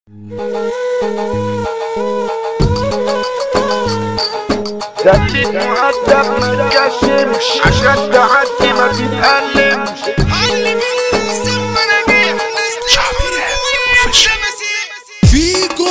خليك مؤدب ما تكشمش عشان تعدي ما تتألمش فيكو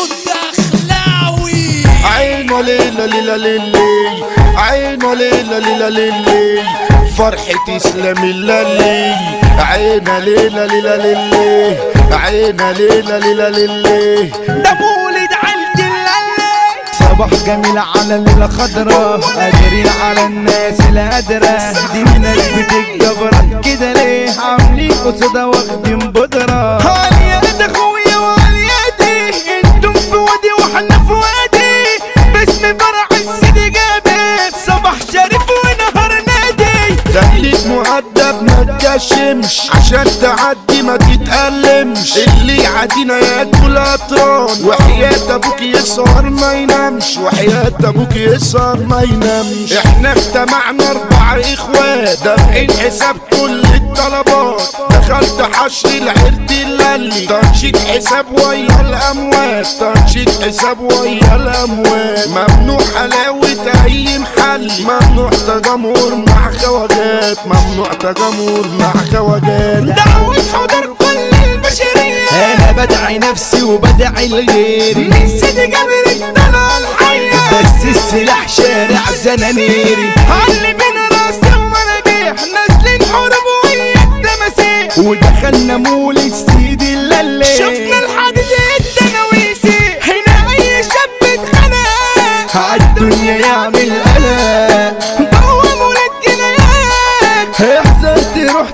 الدخلاوي عينه ليلة ليلة ليلي عينه ليلة ليلة ليلي فرحة اسلام الليلي عينه ليلة ليلة ليلي عينه ليلة ليلة ليلي ده مولد عيلة الليل صباح جميل على الليلة خضرا قادرين على الناس القادرة دي الناس بتتجبر كده ليه عاملين قصادة واخدين بودرة هالياد اخويا وهاليادي انتم في وادي واحنا في وادي باسم فرع السيدي جابر صباح شريف ونهار نادي خليك مؤدب ما تكشمش عشان تعدي ما تتألمش اللي يعدينا ياكل اطران وحياة ابوك يسهر ما ينامش وحياة ابوك يسهر ما ينامش احنا اجتمعنا اربع اخوات دافعين حساب كل الطلبات دخلت حشر العرد اللي تنشيط حساب ويا الاموات تنشيط حساب ويا الاموات ممنوع حلاوة اي محل ممنوع تجمهر مع خواجات ممنوع تجمهر مع خواجات دعوة حضر كل البشرية انا بدعي نفسي وبدعي لغيري نسيت جابر الدلع الحية بس السلاح شارع زنانيري علي بينا راس ومناديح نازلين حروب وهي التماسيح ودخلنا مول سيدي الليل شفنا الحديد الدناويسي هنا اي شاب اتخنق عالدنيا يعمل قلق جوه مول الجنايات احذر تروح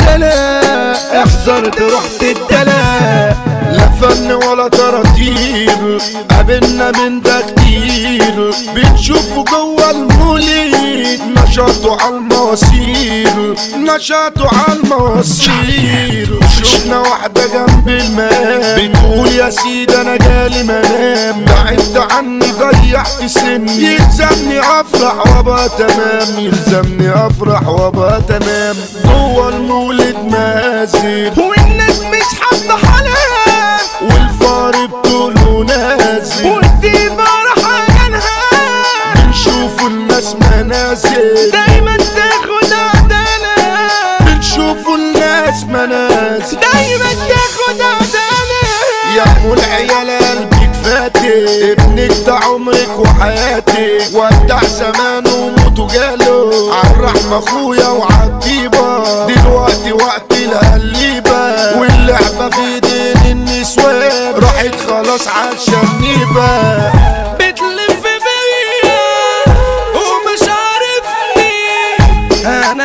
تدلع احذر تروح تدلع لا فن ولا تراتيل قابلنا من ده كتير بنشوفه جوه المولد نشاطه على المواسير نشاطه على المواسير شفنا واحدة جنب الماء بتقول يا سيدي انا جالي منام بعدت عني ضيعت سني يلزمني افرح وابقى تمام يلزمني افرح وابقى تمام جوه المولد مازل والناس مش حابة حالها والفار بطوله نازل والديبة راح عينها بنشوف الناس منازل دايما تاخد عدالة بنشوف الناس منازل دايما تاخد عدالة يا ام العيال قلبك فاتك ابنك ده عمرك وحياتك ودع زمان وموته جاله عالرحمة اخويا وعالطيبة دلوقتي وقت القليبة واللعبة في ايدين النسوان راحت خلاص عالشنيبة بتلف بيا ومش عارفني انا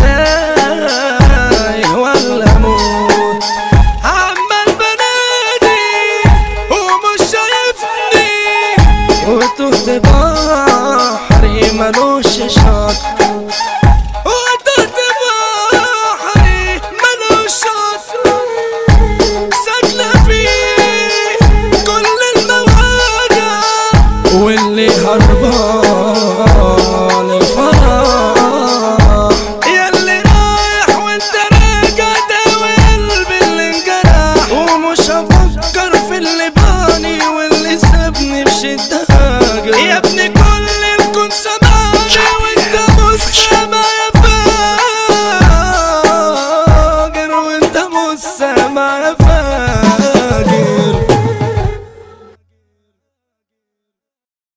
بتايه ولا موت عمال بنادي ومش شايفني وتهت بحري ملوش شط وتهت بحري ملوش شط ساكنة فيه كل المواجع واللي هربان الفرح ياللي رايح وانت راجع داوي قلبي اللي انجرح ومش هفكر في اللي باني واللي سابني بشدة هاجر يا ابني